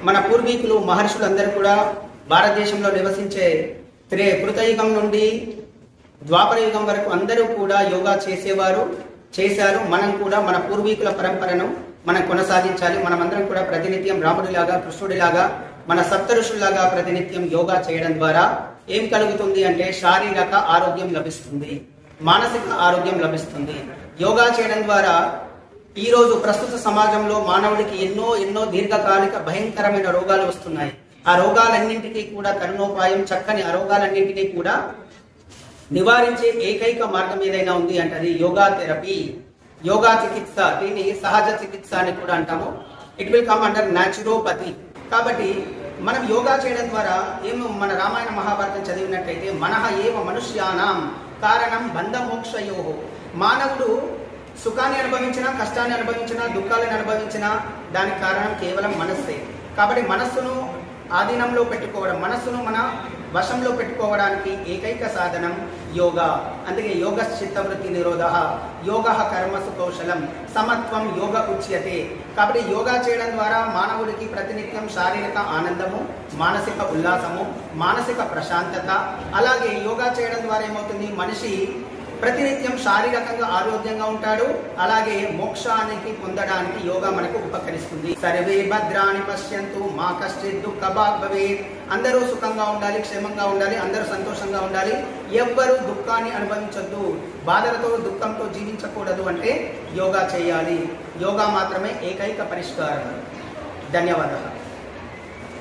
మన పూర్వీకులు మహర్షులందరూ కూడా భారతదేశంలో నివసించే త్రే కృతయుగం నుండి ద్వాపర యుగం వరకు అందరూ కూడా యోగా చేసేవారు చేశారు మనం కూడా మన పూర్వీకుల పరంపరను మనం కొనసాగించాలి మనమందరం కూడా ప్రతినిత్యం రాముడిలాగా కృష్ణుడిలాగా మన సప్త ఋషుల్లాగా ప్రతినిత్యం యోగా చేయడం ద్వారా ఏం కలుగుతుంది అంటే శారీరక ఆరోగ్యం లభిస్తుంది మానసిక ఆరోగ్యం లభిస్తుంది యోగా చేయడం ద్వారా ఈ రోజు ప్రస్తుత సమాజంలో మానవుడికి ఎన్నో ఎన్నో దీర్ఘకాలిక భయంకరమైన రోగాలు వస్తున్నాయి ఆ రోగాలన్నింటికీ కూడా తరుణోపాయం చక్కని ఆ రోగాలన్నింటినీ కూడా నివారించే ఏకైక మార్గం ఏదైనా ఉంది అంటే అది యోగా థెరపీ యోగా చికిత్స దీన్ని సహజ చికిత్స అని కూడా అంటాము it will come under naturopathy కాబట్టి మనం యోగా చేయడం ద్వారా ఏమో మన రామాయణ మహాభారతం చదివినట్టయితే మనహ ఏవ మనుష్యానాం కారణం బంధమోక్షయో మానవుడు సుఖాన్ని అనుభవించినా కష్టాన్ని అనుభవించినా దుఃఖాలను అనుభవించినా దానికి కారణం కేవలం మనస్సే కాబట్టి మనస్సును ఆధీనంలో పెట్టుకోవడం మనస్సును మన వశంలో పెట్టుకోవడానికి ఏకైక సాధనం యోగా అందుకే యోగ చిత్తవృత్తి నిరోధ యోగ కర్మసు కౌశలం సమత్వం యోగ ఉచ్యతే కాబట్టి యోగా చేయడం ద్వారా మానవుడికి ప్రతినిత్యం శారీరక ఆనందము మానసిక ఉల్లాసము మానసిక ప్రశాంతత అలాగే యోగా చేయడం ద్వారా ఏమవుతుంది మనిషి ప్రతినిత్యం శారీరకంగా ఆరోగ్యంగా ఉంటాడు అలాగే మోక్షానికి పొందడానికి యోగా మనకు ఉపకరిస్తుంది సర్వే భద్రాని పశ్యంతు మా కష్టిత్ దుఃఖ భాగ్ భవేత్ అందరూ సుఖంగా ఉండాలి క్షేమంగా ఉండాలి అందరూ సంతోషంగా ఉండాలి ఎవ్వరూ దుఃఖాన్ని అనుభవించొద్దు బాధలతో దుఃఖంతో జీవించకూడదు అంటే యోగా చేయాలి యోగా మాత్రమే ఏకైక పరిష్కారం ధన్యవాదాలు